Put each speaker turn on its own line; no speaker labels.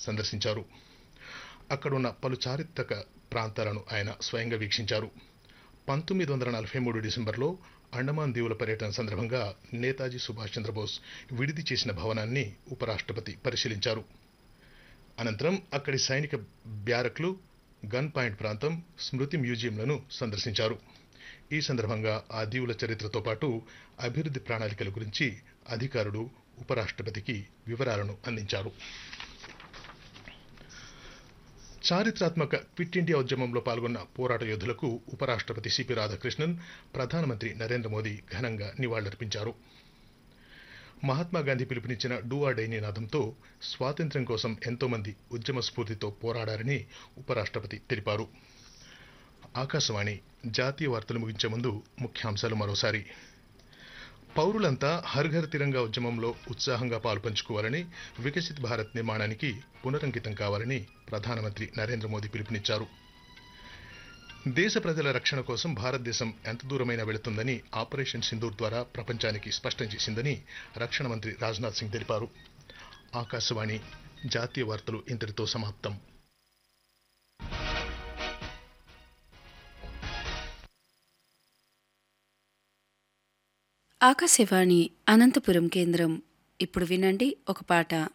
సందర్శించారు అక్కడున్న పలు చారిత్రక ప్రాంతాలను ఆయన స్వయంగా వీక్షించారు పంతొమ్మిది వందల నలభై మూడు డిసెంబర్లో అండమాన్ దీవుల పర్యటన సందర్భంగా నేతాజీ సుభాష్ చంద్రబోస్ విడిది చేసిన భవనాన్ని ఉపరాష్ట్రపతి పరిశీలించారు అనంతరం అక్కడి సైనిక బ్యారక్లు గన్ పాయింట్ ప్రాంతం స్మృతి మ్యూజియంలను సందర్శించారు ఈ సందర్భంగా ఆ దీవుల చరిత్రతో పాటు అభివృద్ధి ప్రణాళికల గురించి అధికారులు ఉపరాష్ట్రపతికి వివరాలను అందించారు చారిత్రాత్మక క్విట్ ఇండియా ఉద్యమంలో పాల్గొన్న పోరాట యోధులకు ఉపరాష్ట్రపతి సిపి రాధాకృష్ణన్ ప్రధానమంత్రి నరేంద్ర మోదీ ఘనంగా నివాళులర్పించారు మహాత్మా గాంధీ పిలుపునిచ్చిన డూ ఆర్ డై నినాదంతో స్వాతంత్ర్యం కోసం ఎంతోమంది ఉద్యమ స్ఫూర్తితో పోరాడారని ఉపరాష్ట్రపతి తెలిపారు ఆకాశవాణి జాతీయ వార్తలు ముగించే ముందు ముఖ్యాంశాలు మరోసారి పౌరులంతా హర్ ఘర్ తిరంగా ఉద్యమంలో ఉత్సాహంగా పాల్పంచుకోవాలని వికసిత్ భారత్ నిర్మాణానికి పునరంకితం కావాలని ప్రధానమంత్రి నరేంద్ర మోదీ పిలుపునిచ్చారు దేశ ప్రజల రక్షణ కోసం భారతదేశం ఎంత దూరమైనా వెళుతుందని ఆపరేషన్ సింధూర్ ద్వారా ప్రపంచానికి స్పష్టం చేసిందని రక్షణ మంత్రి రాజ్నాథ్ సింగ్ తెలిపారు ఆకాశవాణి జాతీయ వార్తలు ఇంతటితో సమాప్తం
ఆకాశవాణి అనంతపురం కేంద్రం ఇప్పుడు వినండి ఒక పాట